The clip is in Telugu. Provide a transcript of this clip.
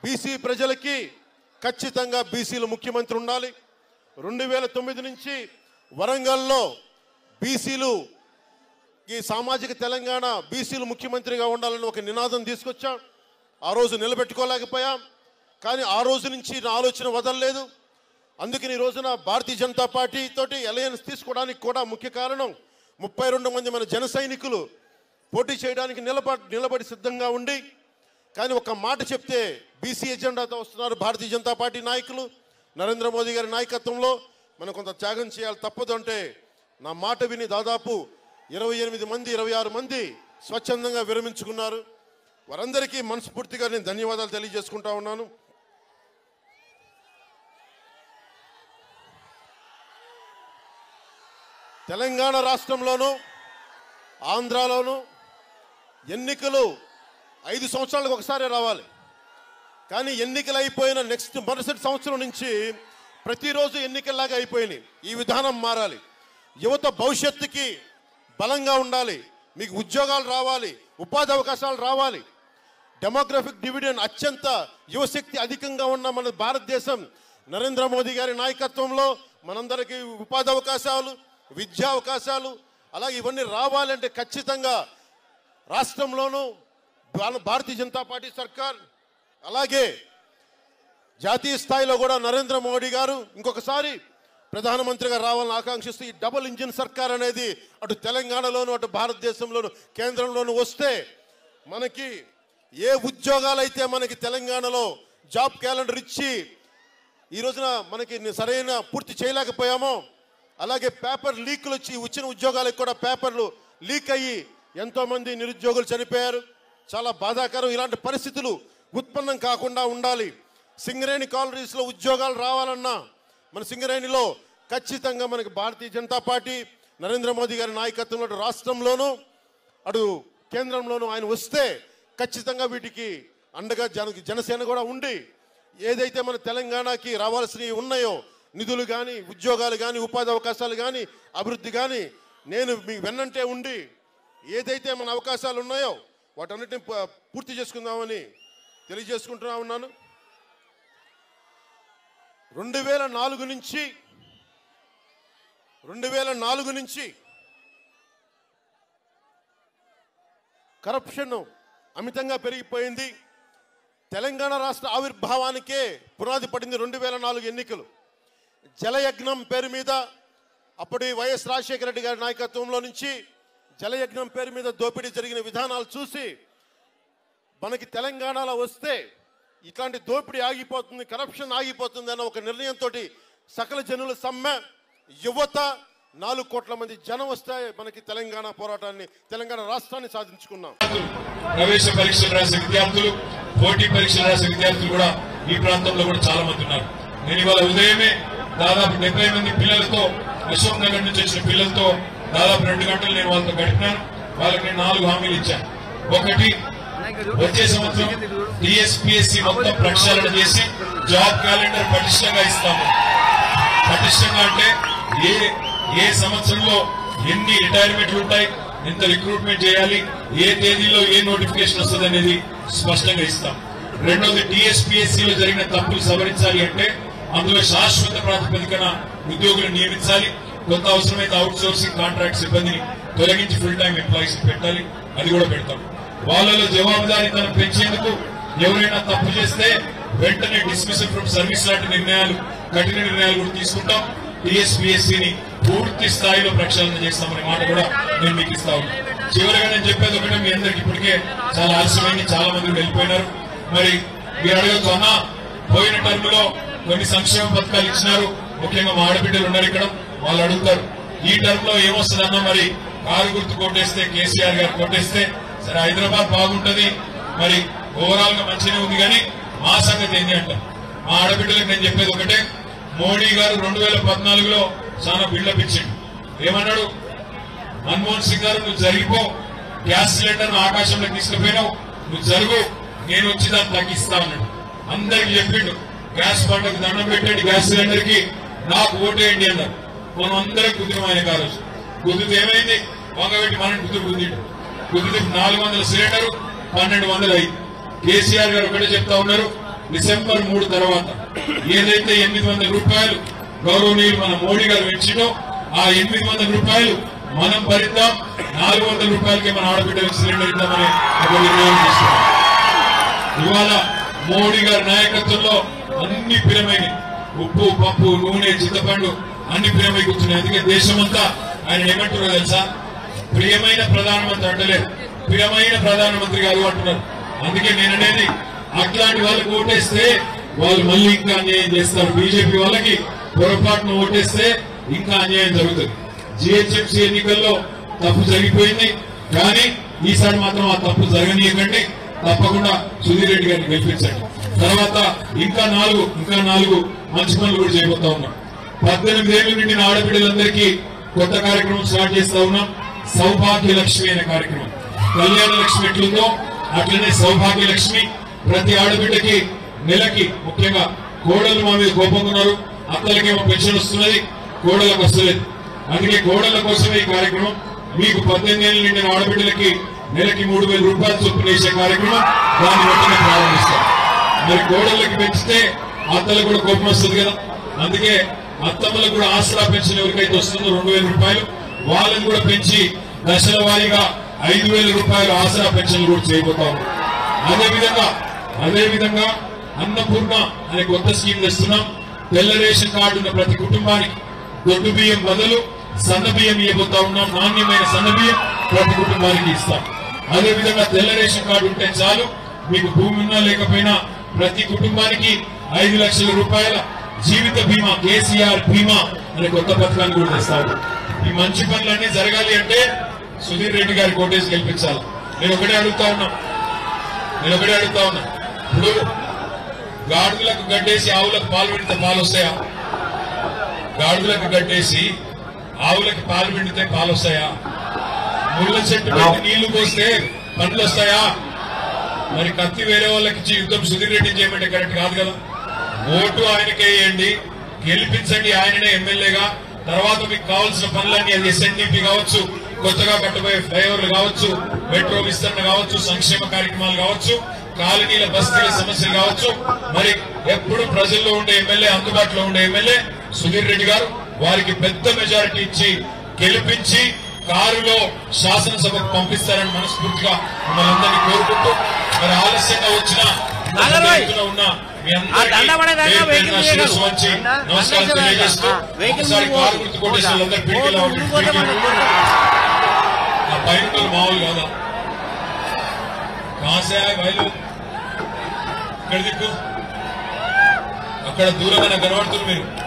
బీసీ ప్రజలకి ఖచ్చితంగా బీసీలు ముఖ్యమంత్రి ఉండాలి రెండు వేల తొమ్మిది నుంచి వరంగల్లో బీసీలు ఈ సామాజిక తెలంగాణ బీసీలు ముఖ్యమంత్రిగా ఉండాలని ఒక నినాదం తీసుకొచ్చాం ఆ రోజు నిలబెట్టుకోలేకపోయాం కానీ ఆ రోజు నుంచి నా ఆలోచన వదలలేదు అందుకని ఈ రోజున భారతీయ జనతా పార్టీ తోటి అలయన్స్ తీసుకోవడానికి కూడా ముఖ్య కారణం ముప్పై రెండు మంది మన జన సైనికులు పోటీ చేయడానికి నిలబ నిలబడి సిద్ధంగా ఉండి కానీ ఒక మాట చెప్తే బీసీ ఎజెండాతో వస్తున్నారు భారతీయ జనతా పార్టీ నాయకులు నరేంద్ర మోదీ గారి నాయకత్వంలో మనం కొంత త్యాగం చేయాలి తప్పదు అంటే నా మాట విని దాదాపు ఇరవై ఎనిమిది మంది ఇరవై ఆరు మంది స్వచ్ఛందంగా విరమించుకున్నారు వారందరికీ మనస్ఫూర్తిగా నేను ధన్యవాదాలు తెలియజేసుకుంటా ఉన్నాను తెలంగాణ రాష్ట్రంలోనూ ఆంధ్రాలోనూ ఎన్నికలు ఐదు సంవత్సరాలకు ఒకసారి రావాలి కానీ ఎన్నికలు అయిపోయిన నెక్స్ట్ మరుసటి సంవత్సరం నుంచి ప్రతిరోజు ఎన్నికల్లాగా అయిపోయినాయి ఈ విధానం మారాలి యువత భవిష్యత్తుకి బలంగా ఉండాలి మీకు ఉద్యోగాలు రావాలి ఉపాధి అవకాశాలు రావాలి డెమోగ్రఫిక్ డివిడెండ్ అత్యంత యువశక్తి అధికంగా ఉన్న మన భారతదేశం నరేంద్ర మోదీ గారి నాయకత్వంలో మనందరికీ ఉపాధి అవకాశాలు విద్యా అవకాశాలు అలాగే ఇవన్నీ రావాలంటే ఖచ్చితంగా రాష్ట్రంలోనూ భా- భారతీయ జనతా పార్టీ సర్కార్ అలాగే జాతీయ స్థాయిలో కూడా నరేంద్ర మోడీ గారు ఇంకొకసారి ప్రధానమంత్రిగా రావాలని ఆకాంక్షిస్తూ ఈ డబుల్ ఇంజిన్ సర్కార్ అనేది అటు తెలంగాణలోను అటు భారతదేశంలోను కేంద్రంలోను వస్తే మనకి ఏ ఉద్యోగాలైతే మనకి తెలంగాణలో జాబ్ క్యాలెండర్ ఇచ్చి ఈ రోజున మనకి సరైన పూర్తి చేయలేకపోయామో అలాగే పేపర్ లీకులు వచ్చి వచ్చిన ఉద్యోగాలకు కూడా పేపర్లు లీక్ అయ్యి ఎంతోమంది నిరుద్యోగులు చనిపోయారు చాలా బాధాకరం ఇలాంటి పరిస్థితులు ఉత్పన్నం కాకుండా ఉండాలి సింగరేణి కాలనీస్లో ఉద్యోగాలు రావాలన్నా మన సింగరేణిలో ఖచ్చితంగా మనకి భారతీయ జనతా పార్టీ నరేంద్ర మోదీ గారి నాయకత్వంలో అటు రాష్ట్రంలోనూ అటు కేంద్రంలోనూ ఆయన వస్తే ఖచ్చితంగా వీటికి అండగా జన జనసేన కూడా ఉండి ఏదైతే మన తెలంగాణకి రావాల్సినవి ఉన్నాయో నిధులు కానీ ఉద్యోగాలు కానీ ఉపాధి అవకాశాలు కానీ అభివృద్ధి కానీ నేను మీ వెన్నంటే ఉండి ఏదైతే మన అవకాశాలు ఉన్నాయో వాటన్నిటిని ప- పూర్తి చేసుకుందామని తెలియజేసుకుంటున్నా ఉన్నాను రెండు వేల నాలుగు నుంచి రెండు వేల నాలుగు నుంచి కరప్షన్ అమితంగా పెరిగిపోయింది తెలంగాణ రాష్ట్ర ఆవిర్భావానికే పునాది పడింది రెండు వేల నాలుగు ఎన్నికలు జలయజ్ఞం పేరు మీద అప్పటి వైఎస్ రాజశేఖర రెడ్డి గారి నాయకత్వంలో నుంచి జలయజ్ఞం పేరు మీద దోపిడీ జరిగిన విధానాలు చూసి మనకి తెలంగాణలో వస్తే ఇట్లాంటి దోపిడీ ఆగిపోతుంది కరప్షన్ ఆగిపోతుంది అన్న ఒక నిర్ణయంతో సకల జనుల సమ్మె యువత నాలుగు కోట్ల మంది జనం వస్తే మనకి తెలంగాణ పోరాటాన్ని తెలంగాణ రాష్ట్రాన్ని సాధించుకున్నాం ప్రవేశ పరీక్షలు రాసే విద్యార్థులు పోటీ పరీక్షలు రాసే విద్యార్థులు కూడా ఈ ప్రాంతంలో కూడా చాలా మంది ఉన్నారు నేను ఇవాళ ఉదయమే దాదాపు డెబ్బై మంది పిల్లలతో అశోక్ నగర్ నుంచి వచ్చిన పిల్లలతో దాదాపు రెండు గంటలు నేను వాళ్ళతో గడిపినాను వాళ్ళకి నేను నాలుగు హామీలు ఇచ్చాను ఒకటి వచ్చే సంవత్సరం టీఎస్పీఎస్సీ మొత్తం ప్రక్షాళన చేసి జాబ్ క్యాలెండర్ పటిష్టంగా ఇస్తాము పటిష్టంగా అంటే ఏ ఏ సంవత్సరంలో ఎన్ని రిటైర్మెంట్లు ఉంటాయి ఎంత రిక్రూట్మెంట్ చేయాలి ఏ తేదీలో ఏ నోటిఫికేషన్ వస్తుంది అనేది స్పష్టంగా ఇస్తాం రెండోది టీఎస్పీఎస్సీ లో జరిగిన తప్పులు సవరించాలి అంటే అందులో శాశ్వత ప్రాతిపదికన ఉద్యోగులు నియమించాలి కొంత అవసరమైతే అవుట్ సోర్సింగ్ కాంట్రాక్ట్ సిబ్బందిని తొలగించి ఫుల్ టైం ఎంప్లాయీస్ పెట్టాలి అది కూడా పెడతాం వాళ్ళలో జవాబుదారీతనం పెంచేందుకు ఎవరైనా తప్పు చేస్తే వెంటనే డిస్మిసల్ ఫ్రమ్ సర్వీస్ లాంటి నిర్ణయాలు కఠిన నిర్ణయాలు కూడా తీసుకుంటాం టీఎస్పీఎస్సీని పూర్తి స్థాయిలో ప్రక్షాళన చేస్తామనే మాట కూడా నేను మీకు ఇస్తా ఉన్నాను చివరిగా నేను చెప్పేది ఒకటే మీ అందరికి ఇప్పటికే చాలా ఆలస్యమైంది చాలా మంది కూడా వెళ్ళిపోయినారు మరి మీరు అడగచ్చు అన్నా పోయిన టర్మ్ లో కొన్ని సంక్షేమ పథకాలు ఇచ్చినారు ముఖ్యంగా మా ఆడబిడ్డలు ఉన్నారు ఇక్కడ వాళ్ళు అడుగుతారు ఈ టర్మ్ లో ఏమొస్తుందన్నా మరి కారు గుర్తు కొట్టేస్తే కేసీఆర్ గారు కొట్టేస్తే సరే హైదరాబాద్ బాగుంటది మరి ఓవరాల్ గా మంచిగానే ఉంది కానీ మా సంగతి ఏంటి అంట మా ఆడబిడ్డలకు నేను చెప్పేది ఒకటే మోడీ గారు రెండు వేల పద్నాలుగులో చాలా బిల్డప్ ఇచ్చిండు ఏమన్నాడు మన్మోహన్ సింగ్ గారు నువ్వు జరిగిపో గ్యాస్ సిలిండర్ ఆకాశంలోకి తీసుకుపోయినావు నువ్వు జరుగు నేను వచ్చి దాన్ని తగ్గిస్తా అన్నాడు అందరికి చెప్పిండు గ్యాస్ బండకు దండం పెట్టండి గ్యాస్ సిలిండర్ కి నాకు ఓటేయండి అన్నారు మనం అందరం కుదిరం ఆయన కాదు కుదిరితే ఏమైంది వంగబెట్టి మనం కుదురు కుదిరిండు కుదిరితే నాలుగు వందల సిలిండర్ పన్నెండు వందలు అయింది కేసీఆర్ గారు ఒకటే చెప్తా ఉన్నారు డిసెంబర్ మూడు తర్వాత ఏదైతే ఎనిమిది వందల రూపాయలు గౌరవనీయులు మన మోడీ గారు పెంచినో ఆ ఎనిమిది వందల రూపాయలు మనం భరిద్దాం నాలుగు వందల రూపాయలకి మన ఆడబిడ్డలకు సిలిండర్ ఇద్దామని ఒక నిర్ణయం తీసుకున్నాం ఇవాళ మోడీ గారి నాయకత్వంలో అన్ని పిరమైనవి ఉప్పు పప్పు నూనె చింతపండు అన్ని పిరమై కూర్చున్నాయి అందుకే దేశమంతా ఆయన ఏమంటారో తెలుసా ప్రియమైన ప్రధానమంత్రి అంటలేదు ప్రియమైన ప్రధానమంత్రి గారు అంటున్నారు అందుకే నేను అనేది అట్లాంటి వాళ్ళకి ఓటేస్తే వాళ్ళు మళ్ళీ ఇంకా అన్యాయం చేస్తారు బీజేపీ వాళ్ళకి పొరపాటున ఓటేస్తే ఇంకా అన్యాయం జరుగుతుంది జిహెచ్ఎంసీ ఎన్నికల్లో తప్పు జరిగిపోయింది కానీ ఈసారి మాత్రం ఆ తప్పు జరగనీయకండి తప్పకుండా సుధీర్ రెడ్డి గారిని గెలిపించండి తర్వాత ఇంకా నాలుగు ఇంకా నాలుగు మంచి పనులు కూడా చేయబోతా ఉన్నాం పద్దెనిమిది ఏళ్ళు నిండిన ఆడబిడ్డలందరికీ కొత్త కార్యక్రమం స్టార్ట్ చేస్తా ఉన్నాం సౌభాగ్య లక్ష్మి అనే కార్యక్రమం కళ్యాణ లక్ష్మి ఎట్లుందో అట్లనే సౌభాగ్య లక్ష్మి ప్రతి ఆడబిడ్డకి నెలకి ముఖ్యంగా కోడలు మా మీద కోపంగా ఉన్నారు అత్తలకేమో పెన్షన్ వస్తున్నది కోడలకు వస్తలేదు అందుకే కోడల కోసమే ఈ కార్యక్రమం మీకు పద్దెనిమిది ఏళ్ళు నిండిన ఆడబిడ్డలకి నెలకి మూడు వేల రూపాయలు చొప్పున వేసే కార్యక్రమం దాన్ని వెంటనే ప్రారంభిస్తాం మరి కోడళ్ళకి పెంచితే అత్తలకు కూడా కోపం వస్తుంది కదా అందుకే అత్తమ్మలకు కూడా ఆసరా పెన్షన్ ఎవరికైతే వస్తుందో రెండు వేల రూపాయలు వాళ్ళని కూడా పెంచి దశల వారీగా ఐదు వేల రూపాయలు ఆసరా పెన్షన్లు కూడా చేయబోతాము అదే విధంగా అదే విధంగా అన్నపూర్ణ అనే కొత్త స్కీమ్ తెస్తున్నాం తెల్ల రేషన్ కార్డు ఉన్న ప్రతి కుటుంబానికి దొడ్డు బియ్యం బదులు సన్న బియ్యం ఇవ్వబోతా ఉన్నాం నాణ్యమైన సన్న బియ్యం ప్రతి కుటుంబానికి ఇస్తాం అదే విధంగా తెల్ల రేషన్ కార్డు ఉంటే చాలు మీకు భూమి ఉన్నా లేకపోయినా ప్రతి కుటుంబానికి ఐదు లక్షల రూపాయల జీవిత బీమా కేసీఆర్ బీమా అనే కొత్త పథకాన్ని కూడా తెస్తారు ఈ మంచి పనులన్నీ జరగాలి అంటే సుధీర్ రెడ్డి గారి కోటేసి గెలిపించాలి నేను ఒకటే అడుగుతా ఉన్నా నేను ఒకటే అడుగుతా ఉన్నా ఇప్పుడు గాడిదలకు గడ్డేసి ఆవులకు పాలు పెడితే పాలు వస్తాయా గాడిదలకు గడ్డేసి ఆవులకి పాలు పిండితే పాలు వస్తాయా ముళ్ళ చెట్టు పెట్టి నీళ్లు పోస్తే పండ్లు వస్తాయా మరి కత్తి వేరే వాళ్ళకి ఇచ్చి యుద్ధం సుధీర్ రెడ్డి చేయమంటే కరెక్ట్ కాదు కదా ఓటు ఆయనకే వేయండి గెలిపించండి ఆయననే ఎమ్మెల్యేగా తర్వాత మీకు కావాల్సిన పనులన్నీ అది ఎస్ఎన్డిపి కావచ్చు కొత్తగా కట్టబోయే ఫ్లైఓవర్లు కావచ్చు మెట్రో విస్తరణ కావచ్చు సంక్షేమ కార్యక్రమాలు కావచ్చు కాలనీల బస్తీల సమస్యలు కావచ్చు మరి ఎప్పుడు ప్రజల్లో ఉండే ఎమ్మెల్యే అందుబాటులో ఉండే ఎమ్మెల్యే సుధీర్ రెడ్డి గారు వారికి పెద్ద మెజారిటీ ఇచ్చి గెలిపించి కారులో శాసనసభకు పంపిస్తారని మనస్ఫూర్తిగా మిమ్మల్ని అందరినీ కోరుకుంటూ మరి ఆలస్యంగా వచ్చిన నాగరాయ్. ఎత్తున ఉన్న మీ ఆ దండ పడేదాకా అందరికీ వెహికల్ పేరు పేరున తీయగలరు. శిరస్సు వంచి దండ- నమస్కారం దండ తెలియజేస్తూ ఆ, వెహికల్ ఒకసారి ముందు కారు గుర్తు కొట్టేసి వాళ్ళందరూ పిడికిలా ఓటు ముందు పోతే మనకు గుర్తు. ఆ పైన వాళ్ళు మామూలు కాదా కాసే బయలు ఇక్కడ దిక్కు అక్కడ దూరంగా నాకు కనబడుతున్నారు మీరు